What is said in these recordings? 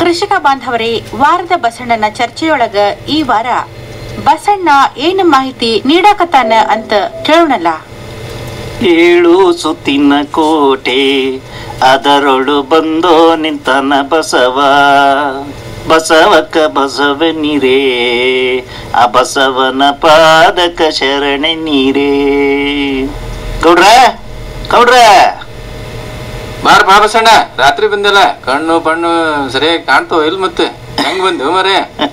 ಕೃಷಿಕ ಬಾಂಧವರೇ ವಾರದ ಬಸಣ್ಣನ ಚರ್ಚೆಯೊಳಗ ಈ ವಾರ ಬಸಣ್ಣ ಏನ ಮಾಹಿತಿ ನೀಡಾಕತ್ತಾನ ಅಂತ ಕೇಳೋಣಲ್ಲ ಏಳು ಸುತ್ತಿನ ಕೋಟೆ ಅದರೊಳು ಬಂದೋ ನಿಂತನ ಬಸವ ಬಸವಕ್ಕ ಬಸವ ನೀರೇ ಆ ಬಸವನ ಪಾದಕ ಶರಣೆ ನೀರೇ ಗೌಡ್ರ ಗೌಡ್ರ ಬಾರ್ ಬಾ ಬಸಣ್ಣ ರಾತ್ರಿ ಬಂದಿಲ್ಲ ಕಣ್ಣು ಪಣ್ಣು ಸರಿಯಾಗಿ ಕಾಣ್ತೋ ಇಲ್ ಮತ್ತೆ ಹೆಂಗ್ ಬಂದು ಮರೆ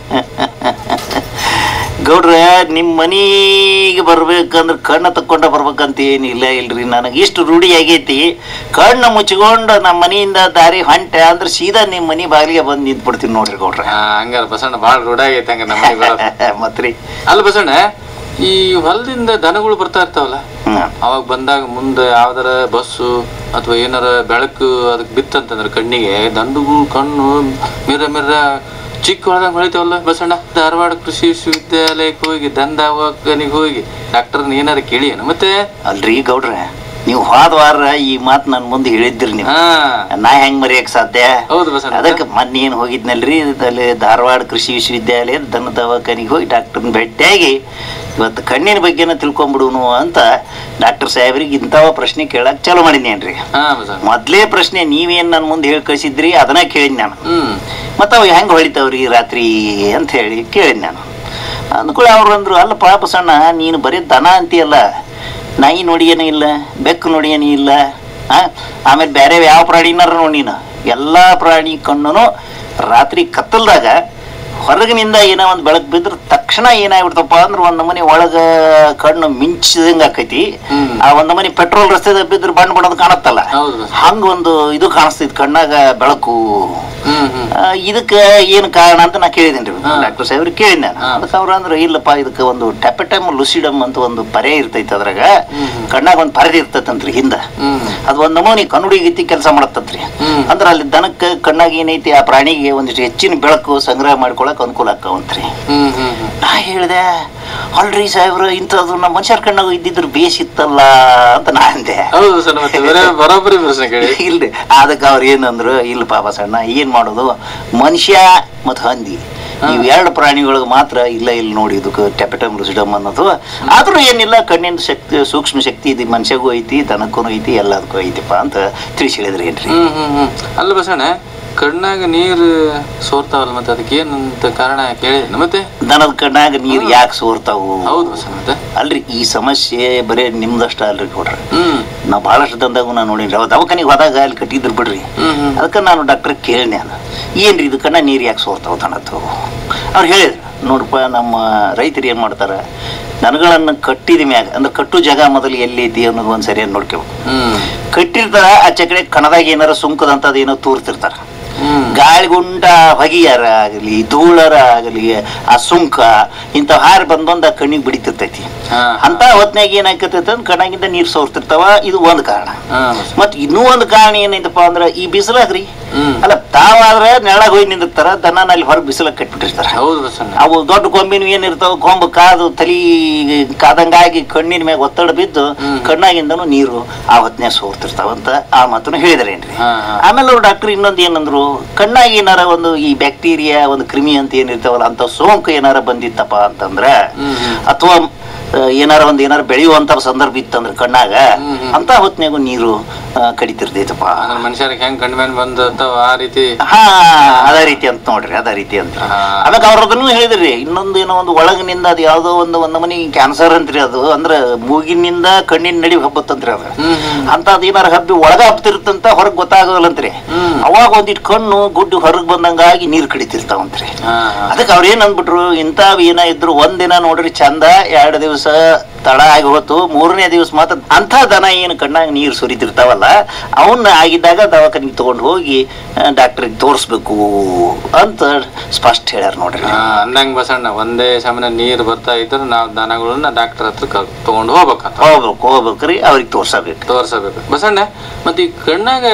ಗೌಡ್ರ ನಿಮ್ಮ ಮನಿಗೆ ಬರ್ಬೇಕಂದ್ರೆ ಕಣ್ಣ ತಕ್ಕೊಂಡ ಬರ್ಬೇಕಂತ ಏನಿಲ್ಲ ಇಲ್ರಿ ನನಗೆ ಇಷ್ಟು ರೂಢಿ ಆಗೈತಿ ಕಣ್ಣು ಮುಚ್ಕೊಂಡು ನಮ್ಮ ಮನೆಯಿಂದ ದಾರಿ ಹೊಂಟೆ ಅಂದ್ರೆ ಸೀದಾ ನಿಮ್ಮ ಮನೆ ಬಾಗಿಲಿಗೆ ಬಂದು ನಿಂತ್ಬಿಡ್ತೀನಿ ನೋಡ್ರಿ ಗೌಡ್ರ ಹಾ ಹಂಗಾರ ಬಸಣ್ಣ ಬಾಳ್ ರೂಢ ಆಗೈತೆ ಹಂಗ ನಮ್ಮ ಮನೆಗ್ ಬರೋದು ಮತ್ರಿ ಅಲ್ಲ ಬಸಣ್ಣ ಈ ಹೊಲದಿಂದ ದನಗಳು ಬರ್ತಾ ಇರ್ತಾವಲ್ಲ ಹ್ಮ್. ಅವಾಗ ಬಂದಾಗ ಮುಂದೆ ಯಾವ್ದಾರ ಬಸ್ಸು ಅಥವಾ ಏನಾರ ಬೆಳಕು ಅದಕ್ಕೆ ಬಿತ್ತಂತಂದ್ರೆ ಕಣ್ಣಿಗೆ ದಂಡುಗಳು ಕಣ್ಣು ಮಿರ ಮಿರ ಚಿಕ್ಕ ಹೊಳದಂಗ್ ಹೊಳಿತಾವಲ್ಲ ಬಸಣ್ಣ ಧಾರವಾಡ ಕೃಷಿ ವಿಶ್ವವಿದ್ಯಾಲಯಕ್ಕೆ ಹೋಗಿ ದಂದಾವಕನಿಗೆ ಹೋಗಿ ಡಾಕ್ಟರ್ನ ಏನಾರ ಕೇಳಿ ಮತ್ತೆ ಅಲ್ರಿ ಗೌಡ್ರ ನೀವು ಹೋದ ವಾರ ಈ ಮಾತು ನನ್ನ ಮುಂದೆ ಹೇಳಿದ್ರಿ ನೀವು ಹಾ ನಾ ಹೆಂಗ್ ಮರೆಯಕ್ ಸಾಧ್ಯ ಹೌದು ಬಸಣ್ಣ ಅದಕ್ಕೆ ಮೊನ್ನೆ ಏನು ಹೋಗಿದ್ನಲ್ರಿ ಅಲ್ಲಿ ಧಾರವಾಡ ಕೃಷಿ ವಿಶ್ವವಿದ್ಯಾಲಯ ದನ ದವಾಖಾನಿಗೆ ಹೋಗಿ ಡಾಕ್ಟರ್ನ ಭೇಟಿಯಾಗಿ ಇವತ್ತು ಕಣ್ಣಿನ ಬಗ್ಗೆನ ತಿಳ್ಕೊಂಬಿಡುನು ಅಂತ ಡಾಕ್ಟರ್ ಸಾಹೇಬ್ರಿಗೆ ಇಂಥವ ಪ್ರಶ್ನೆ ಕೇಳಕ್ ಚಾಲೂ ಮಾಡಿದ್ನೇನ್ರಿ ಹಾ ಬಸಣ್ಣ ಮೊದ್ಲೇ ಪ್ರಶ್ನೆ ನೀವೇನ್ ನನ್ನ ಮುಂದೆ ಹೇಳಿ ಕಳಿಸಿದ್ರಿ ಅದನ್ನ ಕೇಳಿದ್ ನಾನು ಹ್ಮ್ ಮತ್ತು ಅವು ಹೆಂಗೆ ಹೊಳಿತಾವ್ರಿ ರಾತ್ರಿ ಅಂತ ಹೇಳಿ ಕೇಳಿದ್ ನಾನು ಅಂದ್ಕೊಳ್ಳಿ ಅವ್ರು ಅಂದ್ರು ಅಲ್ಲ ಪಾಪ ಸಣ್ಣ ನೀನು ಬರೀ ದನ ಅಂತೀಯಲ್ಲ ನಾಯಿ ನೋಡಿಯೇನೂ ಇಲ್ಲ ಬೆಕ್ಕು ನೋಡಿಯೇನೂ ಇಲ್ಲ ಆ? ಆಮೇಲೆ ಬೇರೆ ಯಾವ ಪ್ರಾಣಿನಾರ ನೋಡಿ ನೀನು ಎಲ್ಲ ಪ್ರಾಣಿ ಕಣ್ಣು ರಾತ್ರಿ ಕತ್ತಲ್ದಾಗ ಹೊರಗಿನಿಂದ ಏನೋ ಒಂದು ಬೆಳಕು ಬಿದ್ರೆ ತಕ್ಷಣ ಏನಾಗ್ಬಿಡ್ತಪ್ಪ ಅಂದ್ರೆ ಒಂದು ನಮನೆ ಒಳಗ ಕಣ್ಣು ಮಿಂಚಿದಂಗ ಆಕೈತಿ ಹ್ಮ್. ಆ ಒಂದು ನಮನೆ ಪೆಟ್ರೋಲ್ ರಸ್ತೆ ಬಿದ್ರೆ ಬಣ್ಣ ಬಣ್ಣದ ಕಾಣತ್ತಲ್ಲ ಹೌದು ಬಸಣ್ಣ. ಹಂಗ ಒಂದು ಇದು ಕಾಣಿಸ್ತೈತಿ ಕಣ್ಣಾಗ ಬೆಳಕು ಹ್ಮ್ ಹ್ಮ್ ಆ, ಇದಕ್ಕೆ ಏನು ಕಾರಣ ಅಂತ ನಾ ಕೇಳಿದ್ದೇನೆ ರೀ ಹಾ. ಡಾಕ್ಟರ್ ಸಾಹೇಬ್ರಿಗೆ ಕೇಳಿದೆ ನಾನು ಹಾ. ಅದಕ್ಕೆ ಅವ್ರು ಅಂದ್ರೆ ಇಲ್ಲಪ್ಪ ಇದಕ್ಕೆ ಒಂದು ಟೆಪಟಮ್ ಲುಸಿಡಮ್ ಅಂತ ಒಂದು ಪರೆ ಇರ್ತೈತೆ ಅದ್ರಾಗ ಹ್ಮ್ ಹ್ಮ್. ಕಣ್ಣಾಗ ಒಂದು ಪರದೆ ಇರ್ತೈತಂತ್ರಿ ಹಿಂದ ಹ್ಮ್ ಅದು ಒಂದು ನಮೂನಿ ಕಣ್ಣುಡಿ ಗೀತಿ ಕೆಲಸ ಮಾಡತ್ತಂತ್ರಿ ಹ್ಮ್. ಅಂದ್ರೆ ಅಲ್ಲಿ ದನಕ್ಕೆ ಕಣ್ಣಾಗ ಏನೈತಿ ಆ ಪ್ರಾಣಿಗೆ ಒಂದಿಷ್ಟು ಹೆಚ್ಚಿನ ಬೆಳಕು ಸಂಗ್ರಹ ಮಾಡ್ಕೊಳಕ್ ಅನುಕೂಲ ಆಕ್ಕವಂತ್ರಿ ಹ್ಮ್ ಹ್ಮ್ ಹ್ಮ್ ನಾ ಹೇಳಿದೆ ಅಲ್ರಿ ಸಾಹೇಬ್ರು ಇಂಥದ್ದು ನಮ್ಮ ಮನುಷ್ಯರ ಕಣ್ಣಾಗ ಇದ್ದಿದ್ರು ಬೇಸಿತ್ತಲ್ಲ ಅಂತ ನಾ ಅಂದೆ ಹೌದು ಸರ್ ಮತ್ತೆ ಬರೇ ಬರೋಬ್ಬರಿ ಪ್ರಶ್ನೆ ಕೇಳಿ ಇಲ್ರಿ ಅದಕ್ಕೆ ಅವ್ರು ಏನಂದ್ರು ಇಲ್ಲ ಪಾಪ ಸಣ್ಣ ಏನ್ ಮಾಡೋದು ಮನುಷ್ಯ ಮತ್ತು ಹಂದಿ ಇವ್ ಎರಡು ಪ್ರಾಣಿಗಳಿಗೆ ಮಾತ್ರ ಇಲ್ಲ ಇಲ್ಲ ನೋಡಿ ಇದಕ್ಕೆ ಟೆಪಟಮ್ ಲುಸಿಡಮ್ ಅನ್ನೋದು ಆದ್ರೂ ಏನಿಲ್ಲ ಕಣ್ಣಿನ ಶಕ್ತಿ ಸೂಕ್ಷ್ಮ ಶಕ್ತಿ ಇದು ಮನುಷ್ಯಗೂ ಐತಿ ದನಕ್ಕೂ ಐತಿ ಎಲ್ಲದಕ್ಕೂ ಐತಿಪ್ಪ ಅಂತ ತಿಳಿಸಿ ಹೇಳಿದ್ರಿ ಏನ್ರಿ ಹ್ಮ್ ಹ್ಮ್ ಹ್ಮ್ ಅಲ್ಲ ಬಸಣ್ಣ ಕಣ್ಣಾಗ ನೀರು ಸೋರ್ತಾವಲ್ಲ ಮತ್ತೆ ಅದಕ್ಕೆ ಏನಂತ ಕಾರಣ ಕೇಳಿ ಮತ್ತೆ ದನದ ಕಣ್ಣಾಗ ನೀರು ಯಾಕೆ ಸೋರ್ತಾವು ಹೌದು ಬಸಣ್ಣ ಮತ್ತೆ ಅಲ್ರಿ ಈ ಸಮಸ್ಯೆ ಬರೇ ನಿಮ್ದಷ್ಟ ಅಲ್ರಿ ಕೊಡ್ರಿ ಹ್ಮ್ ನಾವು ಭಾಳಷ್ಟು ದಂದಾಗ ನಾನು ನೋಡಿನ್ರಿ ಅವ ದವಾಖಾನಿಗೆ ಹೋದಾಗ ಅಲ್ಲಿ ಕಟ್ಟಿದ್ರು ಬಿಡ್ರಿ ಹ್ಮ್ ಹ್ಮ್ ಅದಕ್ಕೆ ನಾನು ಡಾಕ್ಟರ್ ಕೇಳಿದೆ ನಾನು ಏನ್ರಿ ಇದು ಕಣ್ಣ ನೀರು ಯಾಕೆ ಸೋರ್ತಾವ ತನತ್ತು ಅವ್ರು ಹೇಳಿದ್ರು ನೋಡಪ್ಪ ನಮ್ಮ ರೈತರು ಏನು ಮಾಡ್ತಾರೆ ದನಗಳನ್ನು ಕಟ್ಟಿದ ಮ್ಯಾಗ ಅಂದ್ರೆ ಕಟ್ಟು ಜಾಗ ಮೊದಲು ಎಲ್ಲೈತಿ ಅನ್ನೋದು ಒಂದು ಸರಿಯಾಗಿ ನೋಡ್ಕೋಬೇಕು ಹ್ಮ್ ಕಟ್ಟಿರ್ತಾರ ಆಚೆ ಕಡೆ ಕಣದಾಗ ಏನಾರ ಸುಂಕದಂಥದ್ದು ಏನೋ ತೂರ್ತಿರ್ತಾರ ಹ್ಮ್ ಗಾಳಿಗುಂಡ ಹೊಗೆಯರ ಆಗಲಿ ಧೂಳರ ಆಗಲಿ ಆ ಸುಂಕ ಇಂಥ ಹಾರಿ ಬಂದೊಂದು ಆ ಕಣ್ಣಿಗೆ ಬಿಡಿತಿರ್ತೈತಿ ಹಾ ಅಂತ ಹೊತ್ನ್ಯಾಗ ಏನಾಕತೈತೆ ಅಂದ್ರೆ ಕಣ್ಣಾಗಿಂದ ನೀರು ಸೋರ್ತಿರ್ತಾವ ಇದು ಒಂದು ಕಾರಣ ಹಾ ಬಸಣ್ಣ. ಮತ್ ಇನ್ನೂ ಒಂದು ಕಾರಣ ಏನೈತಪ್ಪ ಅಂದ್ರೆ ಈ ಬಿಸಿಲಾಗ್ರಿ ಹ್ಮ್ ಅಲ್ಲ ತಾವಾದ್ರೆ ನೆಳಗ್ ಹೋಗಿ ನಿಂದಿರ್ತಾರ ದನನ ಅಲ್ಲಿ ಹೊರಗೆ ಬಿಸಿಲಾಗ ಕಟ್ಬಿಟ್ಟಿರ್ತಾರ ಹೌದು ಬಸಣ್ಣ ಅವು ದೊಡ್ಡ ಕೊಂಬಿನ ಏನಿರ್ತಾವ ಕೊಂಬು ಕಾದು ತಲಿ ಕಾದಂಗಾಗಿ ಕಣ್ಣಿನ ಮ್ಯಾಗ ಒತ್ತಡ ಬಿದ್ದು ಹ್ಮ್. ಕಣ್ಣಾಗಿಂದನು ನೀರು ಆ ಹೊತ್ನ್ಯಾಗ ಸೋರ್ತಿರ್ತಾವಂತ ಆ ಮಾತನ್ನು ಹೇಳಿದ್ರೇನ್ರಿ ಹಾ ಹಾ ಆಮೇಲೆ ಅವ್ರು ಡಾಕ್ಟರ್ ಇನ್ನೊಂದು ಏನಂದ್ರು ಕಣ್ಣಾಗ ಏನಾರ ಒಂದು ಈ ಬ್ಯಾಕ್ಟೀರಿಯಾ ಒಂದು ಕ್ರಿಮಿ ಅಂತ ಏನಿರ್ತಾವಲ್ಲ ಅಂತ ಸೋಂಕು ಏನಾರ ಬಂದಿತ್ತಪ್ಪ ಅಂತಂದ್ರ ಹ್ಮ್ ಹ್ಮ್ ಅಥವಾ ಆ, ಏನಾರ ಒಂದು ಏನಾರ ಬೆಳೆಯುವಂತ ಸಂದರ್ಭ ಇತ್ತಂದ್ರೆ ಕಣ್ಣಾಗ ಹ್ಮ್ ಹ್ಮ್. ಅಂತ ಹೊತ್ನ್ಯಾಗು ನೀರು ಆ, ಕಡಿತಿರ್ತೈತಪ್ಪ ಅಂದ್ರೆ ಮನುಷ್ಯರಿಗೆ ಹೆಂಗ್ ಕಣ್ಣು ಮೇಲೆ ಬಂದತ್ತವ ಆ ರೀತಿ ಹಾ ಅದೇ ರೀತಿ ಅಂತ ನೋಡ್ರಿ ಅದೇ ರೀತಿ ಅಂತ ಹಾ. ಅದಕ್ಕೆ ಅವ್ರ ಅದನ್ನು ಹೇಳಿದ್ರಿ ಇನ್ನೊಂದು ಏನೋ ಒಂದು ಒಳಗಿನಿಂದ ಅದು ಯಾವುದೋ ಒಂದು ಒಂದು ಮನಿ ಕ್ಯಾನ್ಸರ್ ಅಂತ್ರಿ ಅದು ಅಂದ್ರೆ ಮೂಗಿನಿಂದ ಕಣ್ಣಿನ ನಡಿ ಹಬ್ಬತ್ತಂತ್ರಿ ಅದು ಹ್ಮ್ ಹ್ಮ್ ಅಂತ ಅದು ಏನಾರ ಹಬ್ಬಿ ಒಳಗ ಹಬ್ತಿರ್ತಂತ ಹೊರಗೆ ಗೊತ್ತಾಗೋಲ್ಲಂತ್ರಿ ಹ್ಮ್. ಅವಾಗ ಒಂದಿಟ್ಟು ಕಣ್ಣು ಗುಡ್ಡು ಹೊರಗೆ ಬಂದಂಗಾಗಿ ನೀರು ಕಡಿತಿರ್ತಾವಂತ್ರಿ ಹಾ ಹಾ ಅದಕ್ಕೆ ಅವ್ರು ಏನ್ ಅಂದ್ಬಿಟ್ರು ಇಂಥವ್ ಏನ ಇದ್ರು ಒಂದಿನ ನೋಡ್ರಿ ಚಂದ ಎರಡು ದಿವಸ ತಡ ಆಗಿ ಹೋತು ಮೂರನೇ ದಿವಸ ಮಾತ್ರ ಅಂಥ ದನ ಏನು ಕಣ್ಣಾಗ ನೀರು ಸುರಿತಿರ್ತಾವಲ್ಲ ಅವನ್ನ ಆಗಿದ್ದಾಗ ದವಾಖಾನಿಗೆ ತಗೊಂಡು ಹೋಗಿ ಡಾಕ್ಟ್ರಿಗೆ ತೋರಿಸ್ಬೇಕು ಅಂತ ಸ್ಪಷ್ಟ ಹೇಳ್ಯಾರ ನೋಡ್ರಿ ಹಾ, ಅಂದಂಗ್ ಬಸಣ್ಣ ಒಂದೇ ಸಮನೆ ನೀರ್ ಬರ್ತಾ ಇದ್ರೆ ನಾವ್ ದನಗಳನ್ನ ಡಾಕ್ಟರ್ ಹತ್ರ ಕ- ತಗೊಂಡ್ ಹೋಗ್ಬೇಕಂತ ಹೋಗ್ಬೇಕು ಹೋಗ್ಬೇಕ್ರಿ ಅವ್ರಿಗೆ ತೋರ್ಸಬೇಕು ತೋರ್ಸಬೇಕು ಬಸಣ್ಣ ಮತ್ತೆ ಈ ಕಣ್ಣಾಗ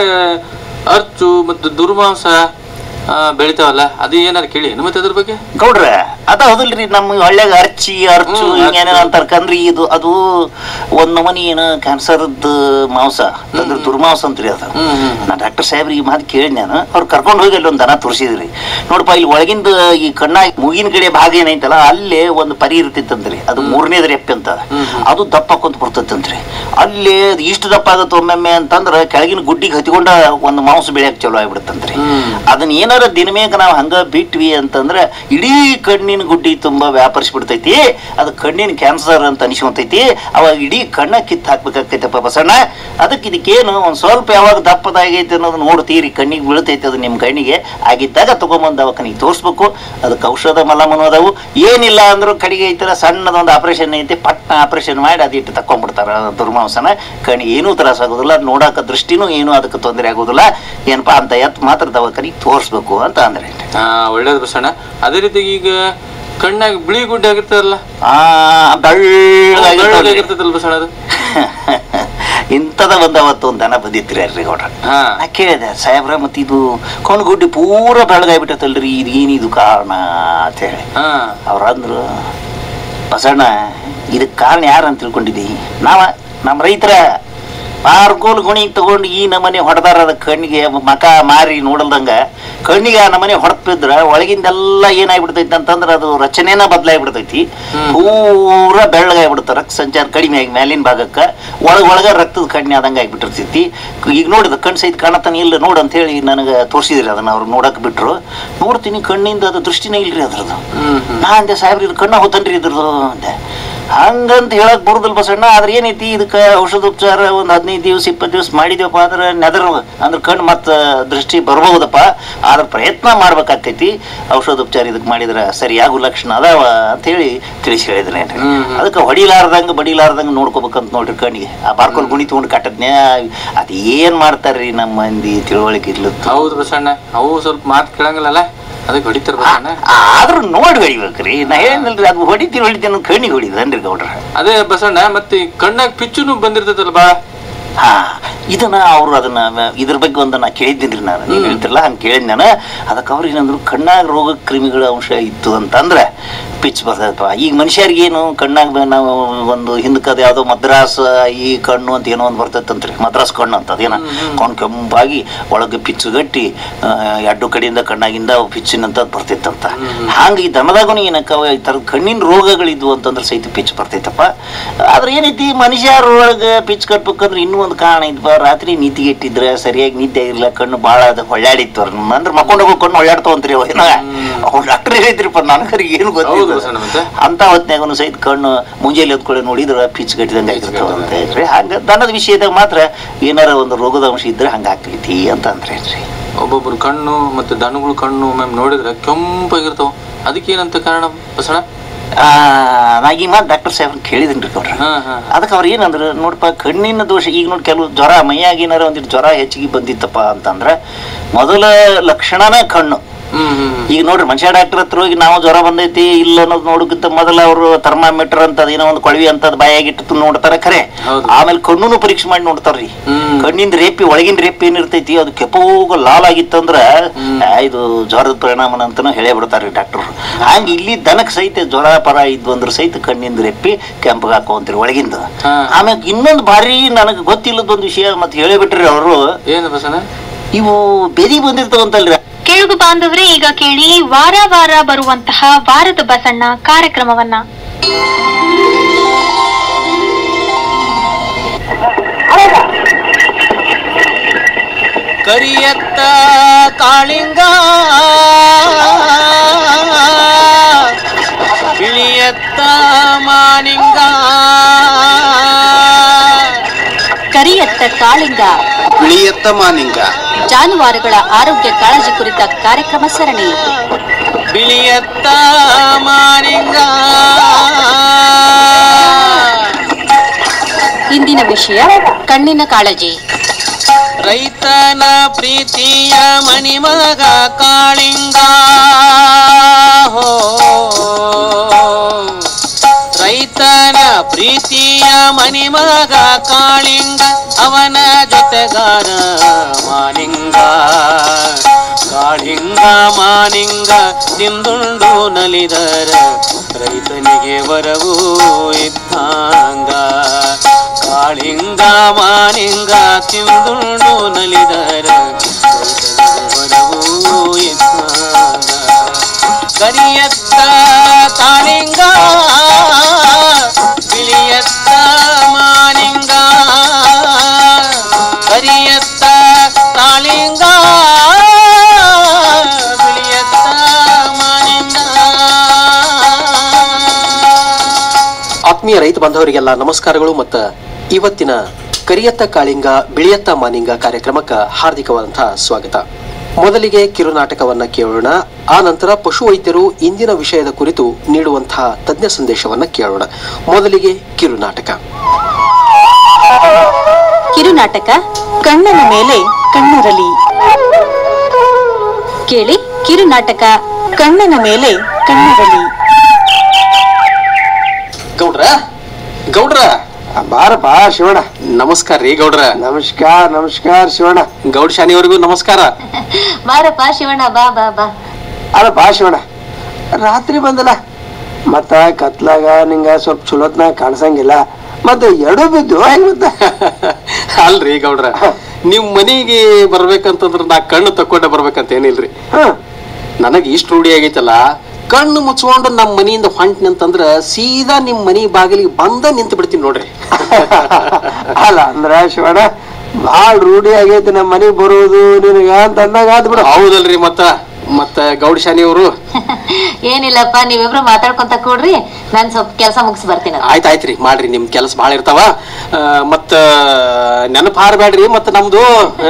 ಅರ್ಚು ಮತ್ತು ದುರ್ಮಾಂಸ ಆ, ಬೆಳಿತಾವಲ್ಲ ಅದು ಏನಾರು ಕೇಳಿ ಮತ್ತೆ ಅದ್ರ ಬಗ್ಗೆ ಗೌಡ್ರ ಅದ ಹೌದಲ್ರಿ ನಮ್ಮ ಹಳ್ಳ್ಯಾಗ ಅರ್ಚಿ ಅರ್ಚು ಹ್ಮ್, ಹಿಂಗೇನೇನ ಅರ್ಚು. ಅಂತಾರ ಕಂದ್ರಿ ಇದು ಅದು ಒಂದ್ ನಮನಿ ಏನ ಕ್ಯಾನ್ಸರ್ದ ಮಾಂಸ ಅಂದ್ರೆ ದುರ್ಮಾಂಸ ಅಂತ್ರಿ ಅದು ಹ್ಮ್ ಹ್ಮ್ ನಾ ಡಾಕ್ಟರ್ ಸಾಹೇಬ್ರಿಗೆ ಈ ಮಾತು ಕೇಳಿ ನಾನು ಅವ್ರು ಕರ್ಕೊಂಡು ಹೋಗಿ ಅಲ್ಲಿ ಒಂದು ದನ ತೋರಿಸಿದ್ರಿ ನೋಡಪ್ಪ ಇಲ್ಲಿ ಒಳಗಿಂದ ಈ ಕಣ್ಣ ಮೂಗಿನ ಕಡೆ ಭಾಗ ಏನೈತಲ್ಲ ಅಲ್ಲೇ ಒಂದು ಪರಿ ಇರ್ತಿತ್ತಂತ್ರಿ ಅದು ಮೂರನೇದ ರೆಪ್ಪೆ ಅಂತ ಹ್ಮ್ ಹ್ಮ್. ಅದು ದಪ್ಪ ಹಾಕೊಂತ ಬರ್ತೈತಂತ್ರಿ ಅಲ್ಲೇ ಅದು ಇಷ್ಟು ದಪ್ಪ ಆಗುತ್ತೆ ಒಮ್ಮೊಮ್ಮೆ ಅಂತಂದ್ರೆ ಕೆಳಗಿನ ಗುಡ್ಡಿಗೆ ಹತ್ಕೊಂಡ ಒಂದು ಮಾಂಸ ಬೆಳೆಯಕ್ಕೆ ಚಲೋ ಆಗ್ಬಿಡುತ್ತಂತ್ರಿ ಹ್ಮ್. ಅದನ್ನ ಏನಾರ ದಿನಮೇಕ ನಾವು ಹಂಗ ಬಿಟ್ವಿ ಅಂತಂದ್ರೆ ಇಡೀ ಕಣ್ಣಿನ ಗುಡ್ಡಿ ತುಂಬಾ ವ್ಯಾಪರಿಸ್ಬಿಡ್ತೈತಿ ಅದು ಕಣ್ಣಿನ ಕ್ಯಾನ್ಸರ್ ಅಂತ ಅನಿಸ್ಕೊಂತೈತಿ ಅವಾಗ ಇಡೀ ಕಣ್ಣ ಕಿತ್ತು ಹಾಕ್ಬೇಕಾಗ್ತೈತಪ್ಪ ಬಸಣ್ಣ ಅದಕ್ಕೆ ಇದಕ್ಕೇನು ಒಂದ್ ಸ್ವಲ್ಪ ಯಾವಾಗ ದಪ್ಪದಾಗೈತೆ ಅನ್ನೋದು ನೋಡ್ತೀರಿ ಕಣ್ಣಿಗೆ ಬೀಳ್ತೈತೆ ಅದು ನಿಮ್ಮ ಕಣ್ಣಿಗೆ ಆಗಿದ್ದಾಗ ತಗೊಂಬಂದು ದವಾಖಾನಿಗೆ ತೋರಿಸ್ಬೇಕು ಅದಕ್ಕೆ ಔಷಧ ಮಲಮನು ಅದಾವು ಏನಿಲ್ಲ ಅಂದ್ರೂ ಕಡೆಗೆ ಐತಲ್ಲ ಸಣ್ಣದೊಂದು ಆಪರೇಷನ್ ಐತಿ ಪಟ್ನ ಆಪರೇಷನ್ ಮಾಡಿ ಅದಿಟ್ಟು ತಕೊಂಡ್ಬಿಡ್ತಾರ ದುರ್ಮಾಂಸನ ಕಣ್ಣಿಗೆ ಏನೂ ತ್ರಾಸ ಆಗೋದಿಲ್ಲ ನೋಡಾಕ ದೃಷ್ಟಿನೂ ಏನೂ ಅದಕ್ಕೆ ತೊಂದರೆ ಆಗೋದಿಲ್ಲ ಏನಪ್ಪಾ ಅಂತ ಎತ್ ಮಾತ್ರ ದವಾಖಾನಿಗೆ ತೋರಿಸ್ಬೇಕು ಅಂತ ಅಂದ್ರೆ ಹಾ ಒಳ್ಳೇದು ಬಸಣ್ಣ ಅದೇ ರೀತಿ ಈಗ ಕಣ್ಣಾಗ ಬಿಳಿ ಗುಡ್ಡೆ ಆಗಿರ್ತದಲ್ಲ ಆ ಬೆಳ್ಳಗಾಗಿರ್ತಾವ್ರಿ. ಬೆಳ್ಳಗಾಗಿರ್ತದಲ್ಲ ಬಸಣ್ಣ ಅದು ಇಂಥದ ಒಂದ್ ಅವತ್ತು ಒಂದು ದನ ಬಂದಿತ್ರಿ ಅಲ್ರಿ ಗೌಡ್ರ ಹಾ ನಾ ಕೇಳಿದೆ ಸಾಹೇಬ್ರ ಮತ್ತೆ ಇದು ಕಣ್ಗುಡ್ಡಿ ಪೂರ ಬೆಳಗಾಗ್ಬಿಟ್ಟತಲ್ರಿ ಇದು ಏನಿದು ಕಾರಣ ಅಂತ ಹೇಳಿ ಹಾ ಅವ್ರು ಅಂದ್ರು ಬಸಣ್ಣ ಇದಕ್ಕೆ ಕಾರಣ ಯಾರು ಅಂತ ತಿಳ್ಕೊಂಡಿದ್ದಿ ನಾವ ನಮ್ಮ ರೈತರ ಮಾರ್ಗೋಲ್ ಗುಣಿ ತಗೊಂಡು ಈ ನಮನೆ ಹೊಡೆದಾರ ಅದ ಕಣ್ಣಿಗೆ ಮಕ ಮಾರಿ ನೋಡಲ್ದಂಗ ಕಣ್ಣಿಗೆ ಆ ನಮನೆ ಹೊಡೆದ್ ಬಿದ್ರ ಒಳಗಿಂದೆಲ್ಲ ಏನಾಗ್ಬಿಡ್ತೈತಿ ಅಂತಂದ್ರೆ ಅದು ರಚನೆನ ಬದಲಾಗ್ಬಿಡ್ತೈತಿ ಹ್ಮ್. ಪೂರ ಬೆಳ್ಳಗಾಗ್ಬಿಡುತ್ತೆ ರಕ್ತ ಸಂಚಾರ ಕಡಿಮೆ ಆಗಿ ಮ್ಯಾಲಿನ ಭಾಗಕ್ಕೆ ಒಳಗ ಒಳಗ ರಕ್ತದ ಕಣ್ಣಿ ಆದಂಗೆ ಆಗ್ಬಿಟ್ಟಿರ್ತೈತಿ ಈಗ ನೋಡಿದ ಕಣ್ ಸಹಿತ ಕಾಣತಾನೆ ಇಲ್ಲ ನೋಡು ಅಂತ ಹೇಳಿ ನನಗೆ ತೋರಿಸಿದ್ರಿ ಅದನ್ನ ಅವ್ರು ನೋಡಕ್ ಬಿಟ್ರು ನೋಡ್ತೀನಿ ಕಣ್ಣಿಂದ ಅದು ದೃಷ್ಟಿನೇ ಇಲ್ರಿ ಅದ್ರದ್ದು ಹ್ಮ್ ಹ್ಮ್ ನಾ ಅಂದೆ ಸಾಹೇಬ್ರಿ ಇದು ಕಣ್ಣ ಹೋತನ್ರಿ ಇದ್ರದ್ದು ಅಂದೆ ಹಂಗಂತ ಹೇಳಕ್ ಬರುದಿಲ್ಲ ಬಸಣ್ಣ ಆದ್ರೆ ಏನೈತಿ ಇದಕ್ಕೆ ಔಷಧೋಪಚಾರ ಒಂದು ಹದಿನೈದು ದಿವಸ ಇಪ್ಪತ್ತು ದಿವಸ ಮಾಡಿದ್ವಪ್ಪ ಅಂದ್ರೆ ನೆದರ್ ಅಂದ್ರೆ ಕಣ್ಣು ಮತ್ತೆ ದೃಷ್ಟಿ ಬರ್ಬಹುದಪ್ಪ ಆದ್ರೆ ಪ್ರಯತ್ನ ಮಾಡ್ಬೇಕಾಗ್ತೈತಿ ಔಷಧೋಪಚಾರ ಇದಕ್ಕೆ ಮಾಡಿದ್ರೆ ಸರಿಯಾಗು ಲಕ್ಷಣ ಅದಾವ ಅಂತ ಹೇಳಿ ತಿಳಿಸಿ ಹೇಳಿದ್ರೆ ಹ್ಮ್ ಹ್ಮ್. ಅದಕ್ಕೆ ಹೊಡಿಲಾರ್ದಂಗ ಬಡಿಲಾರ್ದಂಗ ನೋಡ್ಕೋಬೇಕಂತ ನೋಡ್ರಿ ಕಣ್ಣಿಗೆ ಆ ಬಾರ್ಕೋಲ್ ಗುಣಿ ತಗೊಂಡು ಕಟ್ಟದ್ನೇ ಅದು ಏನ್ ಮಾಡ್ತಾರ್ರಿ ನಮ್ಮ ಮಂದಿ ತಿಳುವಳಿಕೆ ಇರ್ಲತ್ತು ಹೌದು ಬಸಣ್ಣ ಅವು ಸ್ವಲ್ಪ ಮಾತು ಕೇಳಂಗಿಲ್ಲಲ್ಲ ಅದಕ್ಕೆ ಹೊಡಿತಾರ ಬಸಣ್ಣ ಆದ್ರೂ ನೋಡಿ ಹೊಡಿಬೇಕ್ರಿ ನಾ ಹೇಳಿದ್ನಲ್ರಿ ಅದು ಹೊಡಿತೀನಿ ಹೊಡಿತೀನಿ ಅನ್ನೋದು ಕಣ್ಣಿಗೆ ಹೊಡಿದನ್ರಿ ಗೌಡ್ರ ಅದೇ ಬಸಣ್ಣ ಮತ್ತೆ ಈ ಕಣ್ಣಾಗ ಪಿಚ್ಚುನು ಬಂದಿರ್ತೈತಲ್ಲ ಬಾ ಹಾ ಇದನ್ನ ಅವ್ರು ಅದನ್ನ ವ- ಇದ್ರ ಬಗ್ಗೆ ಒಂದು ನಾ ಕೇಳಿದ್ದೀನಿ ನಾನು ನೀವು ಹ್ಮ್. ಹೇಳ್ತಿರಲ್ಲ ಹಂಗೆ ಕೇಳಿದ್ ನಾನು ಅದಕ್ಕೆ ಅವ್ರು ಏನಂದ್ರು ಕಣ್ಣಾಗ ರೋಗ ಕ್ರಿಮಿಗಳ ಅಂಶ ಇತ್ತು ಅಂತಂದ್ರೆ ಪಿಚ್ ಬರ್ತದಪ್ಪ ಈಗ ಮನುಷ್ಯರಿಗೇನು ಕಣ್ಣಾಗ ಬ- ನಾವು ಒಂದು ಹಿಂದಕ್ಕೆ ಅದು ಯಾವುದೋ ಮದ್ರಾಸ್ ಈ ಕಣ್ಣು ಅಂತ ಏನೋ ಒಂದು ಬರ್ತೈತಂತ್ರಿ ಮದ್ರಾಸ್ ಕಣ್ಣು ಅಂತ ಅದೇನ ಹ್ಮ್, ಹ್ಮ್. ಕಣ್ಣು ಕೆಂಪಾಗಿ ಒಳಗೆ ಪಿಚ್ಚು ಗಟ್ಟಿ ಆ, ಎರಡು ಕಡೆಯಿಂದ ಕಣ್ಣಾಗಿಂದ ಪಿಚ್ಚಿನಂತ ಬರ್ತಿತ್ತಂತ ಹ್ಮ್, ಹ್ಮ್. ಹಂಗೆ ಈ ದನದಾಗೂ ಏನಕ್ಕ ಈ ಥರದ ಕಣ್ಣಿನ ರೋಗಗಳಿದ್ವು ಅಂತಂದ್ರೆ ಸಹಿತ ಪಿಚ್ ಬರ್ತೈತಪ್ಪ ಆದ್ರೆ ಏನೈತಿ ಮನುಷ್ಯರೊಳಗೆ ಪಿಚ್ ಕಟ್ಬೇಕಂದ್ರೆ ಇನ್ನೂ ಒಂದು ಕಾರಣ ಇದ್ವ ರಾತ್ರಿ ನಿದ್ದಿಗೆಟ್ಟಿದ್ರೆ ಸರಿಯಾಗಿ ನಿದ್ದೆ ಇರಲಿಲ್ಲ ಕಣ್ಣು ಭಾಳ ಅದು ಹೊಳ್ಳಾಡಿತ್ತು ಅವ್ರನ್ನ ಅಂದ್ರೆ ಮಕ್ಕೊಂಡು ಹೋಗೋ ಕಣ್ಣು ಹೊಳ್ಳಾಡ್ತಾವಂತ್ರಿ ಅವ ಏನೋ ಹ್ಮ್. ಅವ್ರು ಡಾಕ್ಟರ್ ಹೇಳಿದ್ರಿಪ್ಪ ನನಗರಿಗೆ ಏನು ಹೌದು ಗೊತ್ತಿಲ್ಲ ಬಸಣ್ಣ ಮತ್ತೆ ಅಂತ ಹೊತ್ನ್ಯಾಗನು ಸಹಿತ ಕಣ್ಣು ಮುಂಜಾನೆ ಎದ್ಕೊಳ್ಳಿ ನೋಡಿದ್ರೆ ಪಿಚ್ ಗಟ್ಟಿದಂಗೆ ಆಗಿರ್ತಾವ ಅಂತ ಹೇಳ್ರಿ ಹಂಗ ದನದ ವಿಷಯದಾಗ ಮಾತ್ರ ಏನಾರ ಒಂದು ರೋಗದ ಅಂಶ ಇದ್ರೆ ಹಂಗಾಗ್ತೈತಿ ಅಂತ ಅಂದ್ರೆ ಹೇಳ್ರಿ ಒಬ್ಬೊಬ್ರು ಕಣ್ಣು ಮತ್ತೆ ದನಗಳು ಕಣ್ಣು ಮ್ಯಾಮ್ ನೋಡಿದ್ರೆ ಕೆಂಪಾಗಿರ್ತಾವ ಅದಕ್ಕೆ ಏನಂತ ಕಾರಣ ಬಸಣ್ಣ ಆ, ನಾ ಈ ಮಾತು ಡಾಕ್ಟರ್ ಸಾಹೇಬ್ರ ಕೇಳಿದ್ದೀನಿ ರೀ ಗೌಡ್ರ ಹಾ ಹಾ ಅದಕ್ಕೆ ಅವ್ರು ಏನಂದ್ರೆ ನೋಡಪ್ಪ ಕಣ್ಣಿನ ದೋಷ ಈಗ ನೋಡಿ ಕೆಲವು ಜ್ವರ ಮೈಯಾಗ ಏನಾರ ಒಂದಿಟ್ಟು ಜ್ವರ ಹೆಚ್ಚಿಗೆ ಬಂದಿತ್ತಪ್ಪ ಅಂತಂದ್ರೆ ಮೊದಲ ಲಕ್ಷಣನೇ ಕಣ್ಣು ಹ್ಮ್ ಹ್ಮ್ ಈಗ ನೋಡ್ರಿ ಮನುಷ್ಯ ಡಾಕ್ಟರ್ ಹತ್ರ ಹೋಗಿ ನಾವು ಜ್ವರ ಬಂದೈತಿ ಇಲ್ಲ ಅನ್ನೋದು ನೋಡಕ್ಕಿಂತ ಮೊದಲ ಅವರು ಥರ್ಮಾಮೀಟರ್ ಅಂತ ಅದೇನೋ ಒಂದು ಕೊಳವಿ ಅಂತದ್ ಬಾಯಾಗಿಟ್ಟು ನೋಡ್ತಾರ ಖರೆ ಹೌದು. ಆಮೇಲೆ ಕಣ್ಣುನು ಪರೀಕ್ಷೆ ಮಾಡಿ ನೋಡ್ತಾರ್ರಿ ಹ್ಮ್. ಕಣ್ಣಿಂದ ರೇಪಿ ಒಳಗಿನ ರೇಪಿ ಏನಿರ್ತೈತಿ ಅದು ಕೆಪ್ಪೋಗ ಲಾಲ್ ಆಗಿತ್ತಂದ್ರ ಹ್ಮ್. ಆ, ಇದು ಜ್ವರದ ಪರಿಣಾಮನ ಅಂತಾನು ಹೇಳೇ ಬಿಡ್ತಾರ್ರಿ ಡಾಕ್ಟರ್ ಹಂಗ ಇಲ್ಲಿ ದನಕ್ ಸಹಿತ ಜ್ವರ ಪರ ಇದ್ವು ಅಂದ್ರೆ ಸಹಿತ ಕಣ್ಣಿಂದ ರೆಪ್ಪಿ ಕೆಂಪಗೆ ಹಾಕೋಂತೀರಿ ಒಳಗಿಂದ ಹಾ. ಆಮೇಲೆ ಇನ್ನೊಂದು ಭಾರಿ ನನಗೆ ಗೊತ್ತಿಲ್ಲದ ಒಂದು ವಿಷಯ ಮತ್ತೆ ಹೇಳಿಬಿಟ್ರಿ ಅವರು ಏನು ಬಸಣ್ಣ ಇವು ಬೆದಿ ಬಂದಿರ್ತಾವಂತಲ್ರಿ ಕೇಳುಗ ಬಾಂಧವರೇ ಈಗ ಕೇಳಿ ವಾರ ವಾರ ಬರುವಂತಹ ವಾರದ ಬಸಣ್ಣ ಕಾರ್ಯಕ್ರಮವನ್ನ ಕರಿಯತ್ತ ಕಾಳಿಂಗ ಬಿಳಿಯತ್ತ ಮಾನಿಂಗ ಕರಿಯತ್ತ ಕಾಳಿಂಗ ಬಿಳಿಯತ್ತ ಮಾನಿಂಗ ಜಾನುವಾರುಗಳ ಆರೋಗ್ಯ ಕಾಳಜಿ ಕುರಿತ ಕಾರ್ಯಕ್ರಮ ಸರಣಿ ಬಿಳಿಯತ್ತ ಮಾನಿಂಗ ಇಂದಿನ ವಿಷಯ ಕಣ್ಣಿನ ಕಾಳಜಿ ರೈತನ ಪ್ರೀತಿಯ ಮಣಿಮಗ ಕಾಳಿಂಗ ಹೋ ರೈತನ ಪ್ರೀತಿಯ ಮಣಿಮಗ ಕಾಳಿಂಗ ಅವನ ಜೊತೆಗಾರ ಮಾಲಿಂಗ ಕಾಳಿಂಗ ಮಾನಿಂಗ ತಿಂದುಂಡು ನಲಿದರ ರೈತನಿಗೆ ವರವು ಇದ್ದಂಗ ಕಾಳಿಂಗ ಮಾನಿಂಗ ತಿಂದುಂಡು ನಲಿದರ ರೈತನಿಗೆ ವರವು ಇದ್ದಂಗ ಕರಿಯತ್ತ ಕಾಳಿಂಗ ಬಿಳಿಯತ್ತ ಮಾನಿಂಗ ಕರಿಯತ್ತ ಕಾಳಿಂಗ ಬಿಳಿಯತ್ತ ಮಾನಿಂಗ ಆತ್ಮೀಯ ರೈತ ಬಾಂಧವರಿಗೆಲ್ಲ ನಮಸ್ಕಾರಗಳು ಮತ್ತು ಇವತ್ತಿನ ಕರಿಯತ್ತ ಕಾಳಿಂಗ ಬಿಳಿಯತ್ತ ಮಾನಿಂಗ ಕಾರ್ಯಕ್ರಮಕ್ಕೆ ಹಾರ್ದಿಕವಾದಂತಹ ಸ್ವಾಗತ ಮೊದಲಿಗೆ ಕಿರುನಾಟಕವನ್ನ ಕೇಳೋಣ ಆ ನಂತರ ಪಶು ವೈದ್ಯರು ಇಂದಿನ ವಿಷಯದ ಕುರಿತು ನೀಡುವಂತಹ ತಜ್ಞ ಸಂದೇಶವನ್ನ ಕೇಳೋಣ ಮೊದಲಿಗೆ ಕಿರುನಾಟಕ ಕಿರುನಾಟಕ ಕಣ್ಣನ ಮೇಲೆ ಕಣ್ಣಿರಲಿ ಕೇಳಿ ಕಿರುನಾಟಕ ಕಣ್ಣನ ಮೇಲೆ ಕಣ್ಣಿರಲಿ ಗೌಡ್ರ ಗೌಡ್ರ ಬಾರಪ್ಪ ಶಿವಣ್ಣ ನಮಸ್ಕಾರ ರೀ ಗೌಡ್ರ ನಮಸ್ಕಾರ ನಮಸ್ಕಾರ ಶಿವಣ್ಣ ಗೌಡ್ ಶಾನಿಯವರಿಗೂ ನಮಸ್ಕಾರ ಬಾರಪ್ಪ ಶಿವಣ್ಣ ಬಾ ಬಾ ಬಾ ಅಲ್ಲಪ್ಪ ಶಿವಣ್ಣ ರಾತ್ರಿ ಬಂದಲ್ಲ ಮತ್ತ ಕತ್ಲಾಗ ನಿಂಗ ಸ್ವಲ್ಪ ಚಲೋತ್ನಾಗ ಕಾಣಿಸಂಗಿಲ್ಲ ಮತ್ತೆ ಎಡು ಬಿದ್ದು ಹೆಂಗ್ ಮತ್ತ ಅಲ್ರಿ ಗೌಡ್ರ ನಿಮ್ ಮನಿಗೆ ಬರ್ಬೇಕಂತಂದ್ರ ನಾ ಕಣ್ಣು ತಕ್ಕೊಂಡೆ ಬರ್ಬೇಕಂತ ಏನಿಲ್ರಿ ಹ್ಮ್ ನನಗೆ ಇಷ್ಟು ರೂಢಿ ಆಗೈತಲ್ಲ ಕಣ್ಣು ಮುಚ್ಕೊಂಡು ನಮ್ಮ ಮನೆಯಿಂದ ಹೊಂಟ್ನಿ ಅಂತಂದ್ರ ಸೀದಾ ನಿಮ್ ಮನಿ ಬಾಗಿಲಿಗೆ ಬಂದ ನಿಂತು ಬಿಡ್ತೀನಿ ನೋಡ್ರಿ ಅಲ್ಲ ಅಂದ್ರ ಶಿವಣ್ಣ ಭಾಳ ರೂಢಿ ಆಗೈತಿ ನಮ್ಮ ಮನೆಗ್ ಬರುವುದು ನಿನಗ ಅಂತ ಅಂದಾಗ ಆತ್ ಬಿಡು ಹೌದಲ್ರಿ ಮತ್ತ ಮತ್ತ ಗೌಡ ಶಾನಿಯವರು ಏನಿಲ್ಲಪ್ಪ ನೀವಿಬ್ರು ಮಾತಾಡ್ಕೊಂತ ಕೂಡ್ರಿ ನಾನ್ ಸ್ವಲ್ಪ ಕೆಲಸ ಮುಗಿಸಿ ಬರ್ತೀನಿ ಆಯ್ತ್ ಆಯ್ತ್ರಿ ಮಾಡ್ರಿ ನಿಮ್ ಕೆಲಸ ಭಾಳ ಇರ್ತಾವ ಆ, ಮತ್ತ ನೆನಪು ಹಾರಬೇಡ್ರಿ ಮತ್ತ ನಮ್ದು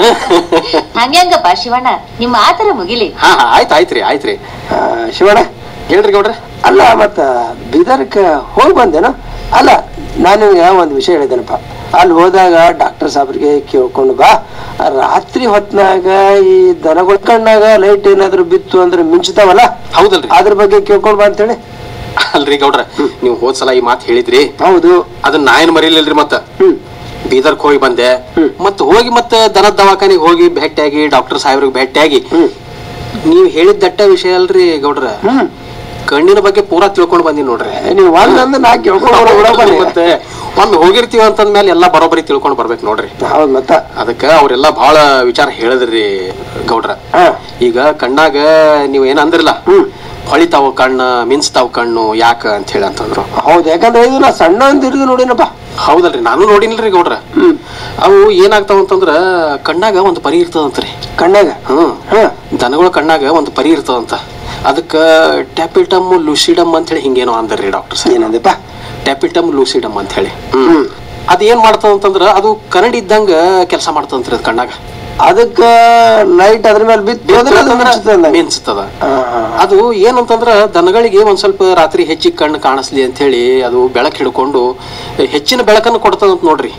ಹಂಗ್ಯಾಂಗಪ್ಪ ಶಿವಣ್ಣ ನಿಮ್ಮ ಆತರ ಮುಗಿಲಿ ಹಾ ಹಾ ಆಯ್ತ್ ಆಯ್ತ್ರಿ ಆಯ್ತ್ರಿ ಆ, ಶಿವಣ್ಣ ಹೇಳ್ರಿ ಗೌಡ್ರ ಅಲ್ಲ ಮತ್ತ ಬೀದರ್ಕ ಹೋಗಿ ಬಂದೇನು ಅಲ್ಲ ನಾನು ನಿನಗೆ ಒಂದು ವಿಷಯ ಹೇಳಿದ್ದೇನಪ್ಪ ಅಲ್ಲಿ ಹೋದಾಗ ಡಾಕ್ಟರ್ ಸಾಬ್ರಿಗೆ ಕೇಳ್ಕೊಂಡು ಬಾ ರಾತ್ರಿ ಹೊತ್ನಾಗ ಈ ದನಗಳ ಕಣ್ಣಾಗ ಲೈಟ್ ಏನಾದ್ರು ಬಿತ್ತು ಅಂದ್ರೆ ಮಿಂಚ್ತಾವಲ್ಲ ಹೌದಲ್ರಿ ಅದ್ರ ಬಗ್ಗೆ ಕೇಳ್ಕೊಂಡು ಬಾ ಅಂತೇಳಿ ಅಲ್ರಿ ಗೌಡ್ರ ನೀವು ಹೋದ್ ಸಲ ಈ ಮಾತು ಹೇಳಿದ್ರಿ ಹೌದು ಅದನ್ನ ನಾ ಏನ್ ಮರೀಲಿಲ್ರಿ ಮತ್ತ ಹ್ಮ್ ಬೀದರ್ಕ್ ಹೋಗಿ ಬಂದೆ ಮತ್ತ ಹೋಗಿ ಮತ್ತೆ ದನದ ದವಾಖಾನಿಗೆ ಹೋಗಿ ಭೇಟಿಯಾಗಿ ಡಾಕ್ಟರ್ ಸಾಹೇಬ್ರಿಗೆ ಭೇಟಿಯಾಗಿ ಹ್ಮ್ ನೀವ್ ಹೇಳಿದ ದಟ್ಟ ವಿಷಯ ಅಲ್ರಿ ಗೌಡ್ರ ಹ್ಮ್ ಕಣ್ಣಿನ ಬಗ್ಗೆ ಪೂರಾ ತಿಳ್ಕೊಂಡ್ ಬಂದಿ ನೋಡ್ರಿ ನೀವು ಒಂದಂದ್ರೆ ನಾ ಕೇಳ್ಕೊಂಡು ಬಿಡಪ್ಪ ಮತ್ತೆ ಒಮ್ಮೆ ಹೋಗಿರ್ತೀವಿ ಅಂತಂದ್ಮೇಲೆ ಎಲ್ಲಾ ಬರೋಬ್ಬರಿ ತಿಳ್ಕೊಂಡ್ ಬರ್ಬೇಕು ನೋಡ್ರಿ ಹೌದು ಮತ್ತ ಅದಕ್ಕ ಅವ್ರೆಲ್ಲಾ ಬಹಳ ವಿಚಾರ ಹೇಳಿದ್ರಿ ಗೌಡ್ರ ಹಾ ಈಗ ಕಣ್ಣಾಗ ನೀವ್ ಏನ್ ಅಂದ್ರಲ್ಲ ಹೊಳಿತಾವ ಕಣ್ಣು ಮಿನ್ಸ್ತಾವ ಕಣ್ಣು ಯಾಕ ಅಂತ ಹೇಳಿ ಅಂತಂದ್ರು ಹೌದು ಯಾಕಂದ್ರೆ ಇದು ನಾ ಸಣ್ಣ ಅಂತ ಹಿಡಿದು ನೋಡಿನಪ್ಪ ಹೌದಲ್ರಿ ನಾನು ನೋಡಿನ್ರಿ ಗೌಡ್ರ ಹ್ಮ್ ಅವು ಏನಾಗ್ತಾವ ಅಂತಂದ್ರ ಕಣ್ಣಾಗ ಒಂದು ಪರಿ ಇರ್ತದಂತ್ರಿ ಕಣ್ಣಾಗ ಹ್ಮ್ ಹಾ ದನಗಳ ಕಣ್ಣಾಗ ಒಂದು ಪರಿ ಇರ್ತದಂತ ಅದಕ್ಕ ಟ್ಯಾಪಿಟಮ್ ಲೂಸಿಡಮ್ ಅಂತ ಹೇಳಿ ಹಿಂಗೇನೋ ಅಂದ್ರಿ ಡಾಕ್ಟರ್ ಏನಂದಪ್ಪ ಟ್ಯಾಪಿಟಮ್ ಲೂಸಿಡಮ್ ಅಂತ ಹೇಳಿ ಹ್ಮ್ ಅದ್ ಏನ್ ಮಾಡ್ತದ ಅಂತಂದ್ರ ಅದು ಕರಡಿ ಇದ್ದಂಗ ಕೆಲಸ ಮಾಡ್ತದಂತ್ರಿ ಅದ್ ಕಣ್ಣಾಗ ಅದಕ್ಕ ಲೈಟ್ ಅದ್ರ ಮೇಲೆ ಬಿತ್ತು ಅಂದ್ರೆ ಅದು ಮಿಂಚುತ್ತೆ ಅಂದಂಗೆ. ಮಿನ್ಸ್ತದ ಹಾ, ಹಾ. ಅದು ಏನಂತಂದ್ರ ದನಗಳಿಗೆ ಒಂದ್ ಸ್ವಲ್ಪ ರಾತ್ರಿ ಹೆಚ್ಚಿಗೆ ಕಣ್ಣು ಕಾಣಿಸ್ಲಿ ಅಂತ ಹೇಳಿ ಅದು ಬೆಳಕು ಹಿಡ್ಕೊಂಡು ಹೆಚ್ಚಿನ ಬೆಳಕನ್ನು ಕೊಡ್ತದಂತ ನೋಡ್ರಿ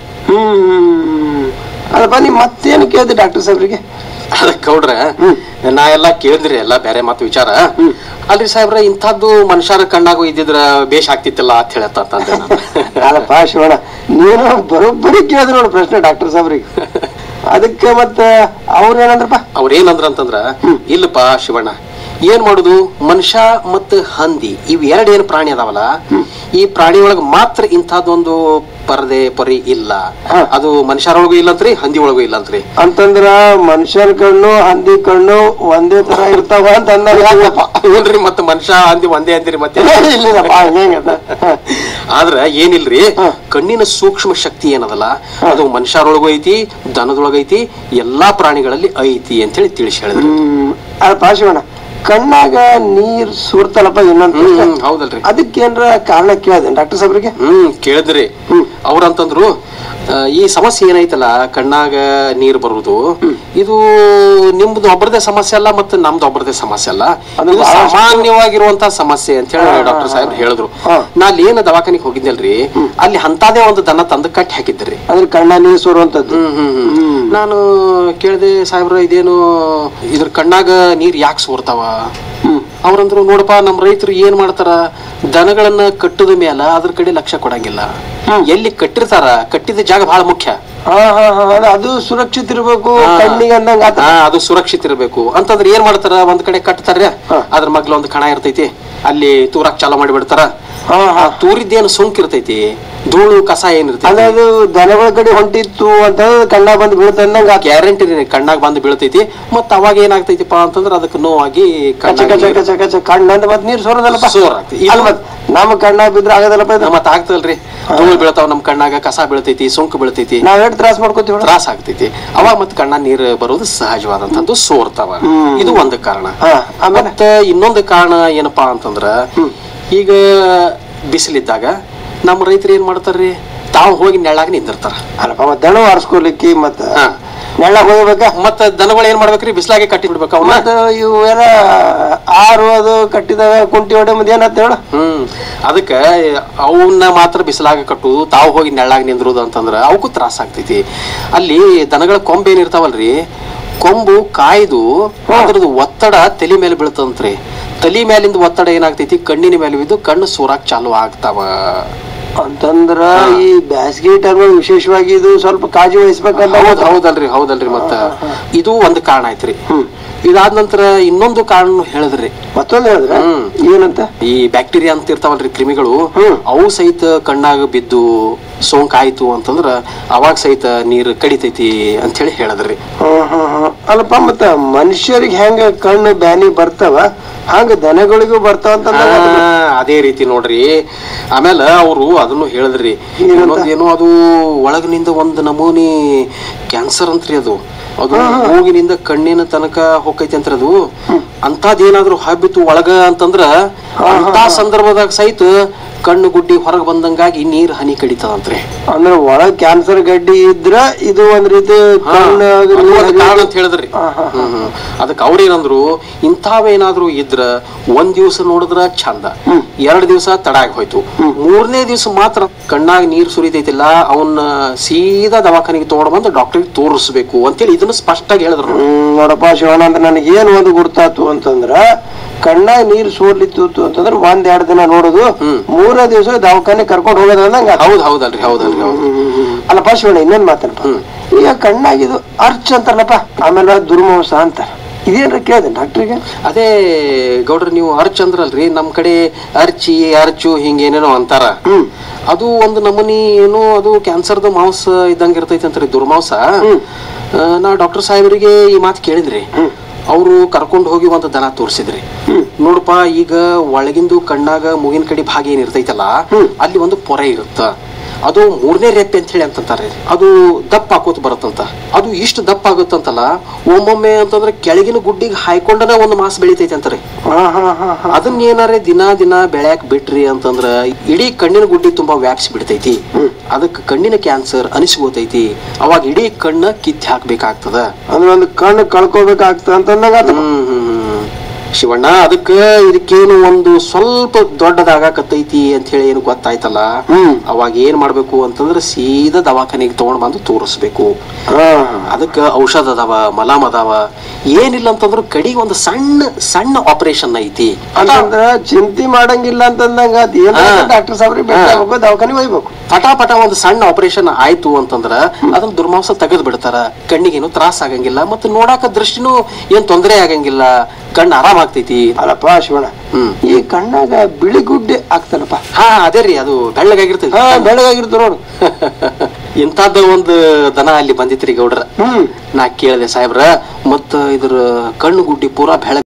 ಹ್ಮ್ ಅಲ್ಲಪ್ಪ ನೀ ಮತ್ತೇನು ಕೇಳ್ದೆ ಡಾಕ್ಟರ್ ಸಾಹೇಬ್ರಿಗೆ ಅದಕ್ಕೆ ಗೌಡ್ರ ನಾ ಎಲ್ಲಾ ಕೇಳಿದ್ರಿ ಎಲ್ಲಾ ಬೇರೆ ಮಾತು ವಿಚಾರ ಅಲ್ರಿ ಸಾಹೇಬ್ರ ಇಂಥದ್ದು ಮನುಷ್ಯರ ಕಣ್ಣಾಗೂ ಇದ್ದಿದ್ರ ಬೇಷ್ ಆಗ್ತಿತ್ತಲ್ಲ ಅಂತ ಹೇಳತ್ತ ಅಂದೆ ನಾನು. ಅಲ್ಲಪ್ಪ ಶಿವಣ್ಣ ನೀನು ಬರೋಬ್ಬರಿ ಕೇಳಿದ್ರು ನೋಡು ಪ್ರಶ್ನೆ ಡಾಕ್ಟರ್ ಸಾಹೇಬ್ರಿಗೆ ಅದಕ್ಕೆ ಮತ್ತ ಅವ್ರ ಏನಂದ್ರಪ್ಪ ಅವ್ರ ಏನಂದ್ರ ಅಂತಂದ್ರ ಇಲ್ಲಪ್ಪ ಶಿವಣ್ಣ ಏನ್ ಮಾಡುದು ಮನುಷ್ಯ ಮತ್ತು ಹಂದಿ ಇವ್ ಎರಡ್ ಏನ್ ಪ್ರಾಣಿ ಅದಾವಲ್ಲ ಈ ಪ್ರಾಣಿ ಒಳಗ ಮಾತ್ರ ಇಂಥದ್ದೊಂದು ಪರದೆ ಪರಿ ಇಲ್ಲ ಅದು ಮನುಷ್ಯರೊಳಗೂ ಇಲ್ಲಂತ್ರಿ ಹಂದಿ ಒಳಗೂ ಇಲ್ಲಂತ್ರಿ ಅಂತಂದ್ರ ಮನುಷ್ಯನ ಕಣ್ಣು ಹಂದಿ ಕಣ್ಣು ಒಂದೇ ತರ ಇರ್ತಾವ ಅಂತ ಅಂದಾಗ ಇಲ್ರಿ ಮತ್ತ ಮನುಷ್ಯ ಹಂದಿ ಒಂದೇ ಅಂತೀರಿ ಮತ್ತೆ ಇಲ್ಲಪ್ಪ ಹಂಗಂಗದ ಆದ್ರ ಏನಿಲ್ರಿ ಕಣ್ಣಿನ ಸೂಕ್ಷ್ಮ ಶಕ್ತಿ ಏನದಲ್ಲ ಅದು ಮನುಷ್ಯರೊಳಗೂ ಐತಿ ದನದೊಳಗ ಐತಿ ಎಲ್ಲಾ ಪ್ರಾಣಿಗಳಲ್ಲಿ ಐತಿ ಅಂತ ಹೇಳಿ ತಿಳಿಸಿ ಹೇಳಿದ್ರಿ ಹ್ಮ್ ಅಲ್ಲಪ್ಪ ಶಿವಣ್ಣ ಕಣ್ಣಾಗ ನೀರ್ ಸುರ್ತಲ್ಲಪ್ಪ ಇನ್ನೊಂದು ಹ್ಮ್ ಹೌದಲ್ರಿ ಅದಕ್ಕೇನ್ರ ಕಾರಣ ಕೇಳಿದೆ ಡಾಕ್ಟರ್ ಸಾಹೇಬ್ರಿಗೆ ಹ್ಮ್ ಕೇಳಿದ್ರಿ ಅವ್ರಂತಂದ್ರು ಆ, ಈ ಸಮಸ್ಯೆ ಏನೈತಲ್ಲ ಕಣ್ಣಾಗ ನೀರ್ ಬರುವುದು ಇದು ನಿಮ್ದು ಒಬ್ಬರದೇ ಸಮಸ್ಯೆ ಅಲ್ಲ ಮತ್ತೆ ನಮ್ದು ಒಬ್ಬರದೇ ಸಮಸ್ಯೆ ಅಲ್ಲ ಅದು ಇದು ಬಹಳಷ್ಟು- ಸಾಮಾನ್ಯವಾಗಿರುವಂತ ಸಮಸ್ಯೆ ಅಂತ ಹೇಳಿ ಡಾಕ್ಟರ್ ಸಾಹೇಬ್ರು ಹೇಳಿದ್ರು ಹಾ. ನಾ ಅಲ್ಲಿ ಏನ್ ದವಾಖಾನಿಗೆ ಹೋಗಿದ್ದಲ್ರಿ ಅಲ್ಲಿ ಅಂತದೇ ಒಂದು ದನ ತಂದು ಕಟ್ಟಿ ಹಾಕಿದ್ರಿ ಅದ್ರ ಕಣ್ಣ ನೀರ್ ಸುರುವಂತದ್ದು ಹ್ಮ್ ಹ್ಮ್ ಹ್ಮ್ ನಾನು ಕೇಳಿದೆ ಸಾಹೇಬ್ರ ಇದೇನು ಇದ್ರ ಕಣ್ಣಾಗ ನೀರ್ ಯಾಕೆ ಸೋರ್ತಾವ ಅವ್ರಂದ್ರು ನೋಡಪ್ಪ ನಮ್ ರೈತರು ಏನ್ ಮಾಡ್ತಾರ ದನಗಳನ್ನ ಕಟ್ಟದ ಮೇಲ ಅದ್ರ ಕಡೆ ಲಕ್ಷ್ಯ ಕೊಡಂಗಿಲ್ಲ ಎಲ್ಲಿ ಕಟ್ಟಿರ್ತಾರ ಕಟ್ಟಿದ ಜಾಗ ಬಹಳ ಮುಖ್ಯ ಹಾ ಹಾ ಹಾ ಅದ ಅದು ಸುರಕ್ಷಿತ ಇರ್ಬೇಕು ಹಾ. ಕಣ್ಣಿಗೆ ಅಂದಂಗ ಆತ ಹಾ ಅದು ಸುರಕ್ಷಿತ ಇರಬೇಕು ಅಂತಂದ್ರೆ ಏನ್ ಮಾಡ್ತಾರ ಒಂದ್ ಕಡೆ ಕಟ್ತಾರ ಅದ್ರ ಮಗ್ಲ ಒಂದ್ ಕಣ ಇರ್ತೈತಿ ಅಲ್ಲಿ ತೂರಾಕ್ ಚಾಲ ಮಾಡಿಬಿಡ್ತಾರ ಹಾ ಹಾ ತೂರಿದ್ದೇನು ಸುಂಕ್ ಇರ್ತೈತಿ ಧೂಳು ಕಸ ಏನಿರ್ತೈತಿ ಅಂದ್ರೆ ಅದು ದನಗಳ ಕಡೆ ಹೊಂಟಿತ್ತು ಅಂತ ಕಣ್ಣ ಬಂದು ಬೀಳ್ತಂದಂಗ ಆತ ಗ್ಯಾರಂಟಿ ಕಣ್ಣಾಗ ಬಂದು ಬೀಳ್ತೈತಿ ಮತ್ತ ಅವಾಗ ಏನಾಗ್ತೈತಿಪ್ಪ ಅಂತಂದ್ರ ಅದಕ್ಕೆ ನೋವಾಗಿ ಕಚ ಕಣ್ಣಾಗ ಕಚ ನೀರು- ಕಚ ಕಚ ಕಣ್ಣಂದ ಮತ್ ನೀರ್ ಸೋರದಲ್ಲಪ್ಪ ಸೋರಾಗ್ತೈತಿ. ಇದು- ಅಲ್ಲ ಮತ್ ನಮ್ಮ ಕಣ್ಣ ಬಿದ್ರೆ ಆಗದಲ್ಲಪ್ಪ ಇದು ಮತ್ತ ಆಗ್ತದಲ್ರಿ ಧೂಳು ಬೀಳ್ತಾವ ನಮ್ ಕಣ್ಣಾಗ ಕಸ ಬೀಳ್ತೈತಿ ಸೋಂಕು ಬೀಳ್ತೈತಿ ನಾವ್ ಎಷ್ಟು ತ್ರಾಸ ಮಾಡ್ಕೋತೀವಿ ಹೇಳು? ತ್ರಾಸ ಆಗ್ತೈತಿ ಅವಾಗ ಮತ್ತ ಕಣ್ಣ ನೀರು ಬರೋದು ಸಹಜವಾದಂತದ್ದು ಸೋರ್ತಾವ ಹ್ಮ್. ಇದು ಒಂದು ಕಾರಣ ಹಾ ಆಮೇಲೆ ಮತ್ತ ಇನ್ನೊಂದು ಕಾರಣ ಏನಪ್ಪಾ ಅಂತಂದ್ರ ಈಗ ಬಿಸಿಲಿದ್ದಾಗ ನಮ್ಮ ರೈತರು ಏನ್ ಮಾಡ್ತಾರ್ರಿ ತಾವು ಹೋಗಿ ನೆಳ್ಳಾಗ ನಿಂದಿರ್ತಾರ ಅಲ್ಲಪ್ಪ ಮತ್ ದನ ಆರಿಸ್ಕೊಲಿಕ್ಕೆ ಮತ್ತ ಹಾ. ನೆಳ್ಳ ಹೋಗ್ಬೇಕ ಮತ್ತ ದನಗಳು ಏನ್ ಮಾಡ್ಬೇಕ್ರಿ ಬಿಸಿಲಾಗೆ ಕಟ್ಟಿ ಬಿಡ್ಬೇಕ ಅವನ್ನ ಮತ್ತ ಇವು ಎಲ್ಲ ಆರು ಅದು ಕಟ್ಟಿದಾಗ ಕುಂಟಿ ಹೊಡೆ ಮುಂದೆ ಏನಂತ ಹೇಳು ಹ್ಮ್ ಅದಕ್ಕ ಅವನ್ನ ಮಾತ್ರ ಬಿಸಿಲಾಗ ಕಟ್ಟುದು ತಾವು ಹೋಗಿ ನೆಳ್ಳಾಗ ನಿಂದ್ರುದು ಅಂತಂದ್ರ ಅವಕ್ಕೂ ತ್ರಾಸ ಆಗ್ತೈತಿ ಅಲ್ಲಿ ದನಗಳ ಕೊಂಬ್ ಏನಿರ್ತಾವಲ್ರಿ ಕೊಂಬು ಕಾಯ್ದು ಅದ್ರದ್ದು ಒತ್ತಡ ತಲೆ ಮೇಲೆ ಬೀಳ್ತಂತ್ರಿ ತಲೆ ಮೇಲಿಂದ ಒತ್ತಡ ಏನಾಗ್ತೈತಿ ಕಣ್ಣಿನ ಮೇಲೆ ಬಿದ್ದು ಕಣ್ಣು ಸೂರಾಕ್ ಚಾಲು ಆಗ್ತಾವ ಅಂತಂದ್ರ ಈ ಬ್ಯಾಸಗಿ ಟೈಮ್ ವಿಶೇಷವಾಗಿ ಇದು ಸ್ವಲ್ಪ ಕಾಳಜಿ ವಹಿಸ್ಬೇಕಂತ ಹೌದ್ ಹೌದಲ್ರಿ ಹೌದಲ್ರಿ ಮತ್ತ ಇದು ಒಂದು ಕಾರಣ ಐತ್ರಿ ಇದಾದ ನಂತರ ಇನ್ನೊಂದು ಕಾರಣ ಹೇಳಿದ್ರಿ ಮತ್ತೊಂದು ಹೇಳಿದ್ರೆ ಹ್ಮ್. ಏನಂತ ಈ ಬ್ಯಾಕ್ಟೀರಿಯಾ ಅಂತ ಇರ್ತಾವಲ್ರಿ ಕ್ರಿಮಿಗಳು ಹ್ಮ್. ಅವು ಸಹಿತ ಕಣ್ಣಾಗ ಬಿದ್ದು ಸೋಂಕ್ ಆಯ್ತು ಅಂತಂದ್ರ ಅವಾಗ ಸಹಿತ ನೀರು ಕಡಿತೈತಿ ಅಂತ ಹೇಳಿ ಹೇಳಿದ್ರಿ ಹ್ಮ್ ಹ್ಮ್ ಹ್ಮ್. ಅಲ್ಲಪ್ಪ ಮತ್ತ ಮನುಷ್ಯರಿಗೆ ಹೆಂಗ ಕಣ್ಣು ಬ್ಯಾನಿ ಬರ್ತಾವ ಹಂಗ ದನಗಳಿಗೂ ಬರ್ತಾವ ಅಂತ ಆ, ಅದೇ ರೀತಿ ನೋಡ್ರಿ ಆಮೇಲೆ ಅವರು ಅದನ್ನು ಹೇಳಿದ್ರಿ ಏನಂತ? ಇನ್ನೊಂದೇನೋ ಅದು ಒಳಗಿನಿಂದ ಒಂದ್ ನಮೂನಿ ಕ್ಯಾನ್ಸರ್ ಅಂತ್ರಿ ಅದು ಅದು ಮೂಗಿನಿಂದ ಕಣ್ಣಿನ ತನಕ ಹೋಗೈತಿ ಅಂತ್ರಿ ಅದು ಅಂತದೇನಾದ್ರೂ ಹಬ್ಬಿತ್ತು ಒಳಗ ಅಂತಂದ್ರ ಅಂತ ಸಂದರ್ಭದಾಗ ಸಹಿತ ಕಣ್ಣು ಗುಡ್ಡಿ ಹೊರಗೆ ಬಂದಂಗಾಗಿ ನೀರ್ ಹನಿ ಕಡಿತದಂತ್ರಿ ಅಂದ್ರ ಒಳಗ್ ಕ್ಯಾನ್ಸರ್ ಗಡ್ಡಿ ಇದ್ರ ಇದು ಒಂದ್ ರೀತಿ ಹಾ, ಕಣ್ಣು ಅದು ನೀರ್ ಒಂದು ಕಾರಣ ಹರಿಯೋದು. ಅಂತ ಹೇಳಿದ್ರಿ ಹಾ, ಹಾ, ಹಾ. ಹ್ಮ್ ಹ್ಮ್. ಅದಕ್ಕೆ ಅವ್ರೇನಂದ್ರು ಇಂಥವೇನಾದ್ರೂ ಇದ್ರ ಒಂದ್ ದಿವಸ ನೋಡಿದ್ರ ಚಂದ ಎರಡ್ ದಿವಸ ತಡ ಆಗಿ ಹೋಯ್ತು ಮೂರನೇ ದಿವಸ ಮಾತ್ರ ಕಣ್ಣಾಗ ನೀರ್ ಸುರಿತೈತಿಲ್ಲ ಅವನ್ನ ಸೀದಾ ದವಾಖಾನೆಗೆ ತಗೊಂಡ್ ಬಂದು ಡಾಕ್ಟರ್ಗೆ ತೋರಿಸ್ಬೇಕು ಅಂತೇಳಿ ಇದನ್ನ ಸ್ಪಷ್ಟವಾಗಿ ಹೇಳಿದ್ರು ಹ್ಮ್ ನೋಡಪ್ಪ ಶಿವಾನಂದ ನನಗೆ ಏನ್ ಒಂದು ಗುರ್ತಾತು ಅಂತಂದ್ರ ಕಣ್ಣಾಗ ನೀರ್ ಸೋರ್ಲಿತ್ತು ಅಂತಂದ್ರ ಒಂದ್ ಎರಡ್ ದಿನ ನೋಡುದು ಮೂರನೇ ದಿವಸ ದವಾಖಾನೆ ಕರ್ಕೊಂಡ್ ಹೋಗೋದ ಅಂದಂಗ ಹೌದ್ ಹೌದಲ್ರಿ ಹೌದಲ್ರಿ ಹೌದು ಅಲ್ಲಪ್ಪ ಶಿವಣ್ಣ ಇನ್ನೊಂದ್ ಮಾತನಪ್ಪ ಈಗ ಕಣ್ಣಾಗಿದು ಅರ್ಚ್ ಅಂತಾರಲ್ಲಪ್ಪ ಆಮೇಲೆ ದುರ್ಮೋಸ ಅಂತಾರ ಇದೇನ್ರ ಕೇಳಿದೆ ಡಾಕ್ಟ್ರಿಗೆ ಅದೇ ಗೌಡ್ರ ನೀವು ಅರ್ಚ್ ಅಂದ್ರಲ್ರಿ ನಮ್ ಕಡೆ ಅರ್ಚಿ ಅರ್ಚು ಹಿಂಗೇನೇನೋ ಅಂತಾರ ಅದು ಒಂದು ನಮೂನಿ ಏನೋ ಅದು ಕ್ಯಾನ್ಸರ್ದ ಮಾಂಸ ಇದ್ದಂಗ ಇರ್ತೈತಿ ಅಂತ್ರಿ ದುರ್ಮಾಂಸ ಆ, ನಾ ಡಾಕ್ಟರ್ ಸಾಹೇಬರಿಗೆ ಈ ಮಾತು ಕೇಳಿದ್ರಿ ಅವರು ಕರ್ಕೊಂಡು ಹೋಗಿ ಒಂದು ದನ ತೋರಿಸಿದ್ರಿ ನೋಡಪ್ಪ ಈಗ ಒಳಗಿಂದು ಕಣ್ಣಾಗ ಮೂಗಿನ ಕಡೆ ಭಾಗ ಏನ್ ಇರ್ತೈತಲ್ಲ ಅಲ್ಲಿ ಒಂದು ಪೊರೆ ಇರುತ್ತ ಅದು ಮೂರನೇ ರೆಪ್ಪೆ ಅಂತ ಹೇಳಿ ಅಂತಂತಾರೆ ಅದು ದಪ್ಪ ಹಾಕೋತ ಬರುತ್ತಂತ ಅದು ಇಷ್ಟು ದಪ್ಪ ಆಗುತ್ತಂತಲ್ಲ ಒಮ್ಮೊಮ್ಮೆ ಅಂತಂದ್ರೆ ಕೆಳಗಿನ ಗುಡ್ಡಿಗೆ ಹಾಯ್ಕೊಂಡನ ಒಂದು ಮಾಸ್ ಬೆಳಿತೈತಿ ಅಂತಾರೆ ಹಾ ಹಾ ಹಾ ಹಾ ಅದನ್ನ ಏನಾರೆ ದಿನ ದಿನ ಬೆಳ್ಯಾಕ್ ಬಿಟ್ರಿ ಅಂತಂದ್ರ ಇಡೀ ಕಣ್ಣಿನ ಗುಡ್ಡಿ ತುಂಬಾ ವ್ಯಾಪಿಸಿ ಬಿಡ್ತೈತಿ ಅದಕ್ಕೆ ಕಣ್ಣಿನ ಕ್ಯಾನ್ಸರ್ ಅನಿಸ್ಕೋತೈತಿ ಅವಾಗ ಇಡೀ ಕಣ್ಣ ಕಿತ್ತಿ ಹಾಕ್ಬೇಕಾಗ್ತದ ಅಂದ್ರೆ ಒಂದು ಕಣ್ಣು ಕಳ್ಕೊಬೇಕಾಗ್ತದ ಅಂತಂದಾಗ ಆತ. ಹ್ಮ್ ಹ್ಮ್ ಹ್ಮ್. ಶಿವಣ್ಣ ಅದಕ್ಕ ಇದಕ್ಕೇನು ಒಂದು ಸ್ವಲ್ಪ ದೊಡ್ಡದಾಗಕತ್ತೈತಿ ಅಂತ ಹೇಳಿ ಏನು ಗೊತ್ತಾಯ್ತಲ್ಲ ಹ್ಮ್. ಅವಾಗ ಏನ್ ಮಾಡ್ಬೇಕು ಅಂತಂದ್ರ ಸೀದಾ ದವಾಖಾನೆಗೆ ತಗೊಂಡ್ ಬಂದು ತೋರಿಸ್ಬೇಕು ಹಾ ಅದಕ್ಕ ಔಷಧ ಅದಾವ ಮಲಾಮ್ ಅದಾವ ಏನಿಲ್ಲ ಅಂತಂದ್ರ ಕಡಿಗೆ ಒಂದು ಸಣ್ಣ ಸಣ್ಣ ಆಪರೇಷನ್ ಐತಿ ಅಂತಂದ್ರ ಚಿಂತೆ ಮಾಡಂಗಿಲ್ಲ ಅಂತಂದಂಗ ಅದ್ ಏನ್ ಹಾ. ಡಾಕ್ಟರ್ ಸಾಬ್ರಿಗೆ ಭೇಟಿ ಹಾ. ಆಗ್ಬೇಕು ದವಾಖಾನೆ ಒಯ್ಬೇಕು ಪಟಾಪಟ ಒಂದು ಸಣ್ಣ ಆಪರೇಷನ್ ಆಯ್ತು ಅಂತಂದ್ರ ಅದನ್ನ ದುರ್ಮಾಂಸ ತೆಗೆದು ಬಿಡ್ತಾರ ಕಣ್ಣಿಗೇನು ತ್ರಾಸ ಆಗಂಗಿಲ್ಲ ಮತ್ತೆ ನೋಡಾಕ ದೃಷ್ಟಿನೂ ಏನ್ ತೊಂದರೆ ಆಗಂಗಿಲ್ಲ ಕಣ್ಣು ಆರಾಮ್ ಆಗ್ತೈತಿ ಅಲ್ಲಪ್ಪ ಶಿವಣ್ಣ ಹ್ಮ್. ಈ ಕಣ್ಣಾಗ ಬಿಳಿ ಗುಡ್ಡೆ ಆಗ್ತಾನಪ್ಪ ಹಾ ಅದೇ ರೀ ಅದು ಬೆಳ್ಳಗಾಗಿರ್ತೈತಿ ಹಾ ಬೆಳಗಾಗಿರ್ತ ನೋಡು ಇಂತದ ಒಂದು ದನ ಅಲ್ಲಿ ಬಂದಿತ್ರಿ ಗೌಡ್ರ ಹ್ಮ್ ನಾ ಕೇಳಿದೆ ಸಾಹೇಬ್ರ ಮತ್ತ ಇದ್ರ ಕಣ್ಣು ಗುಡ್ಡಿ ಪೂರಾ ಬೆಳಗ್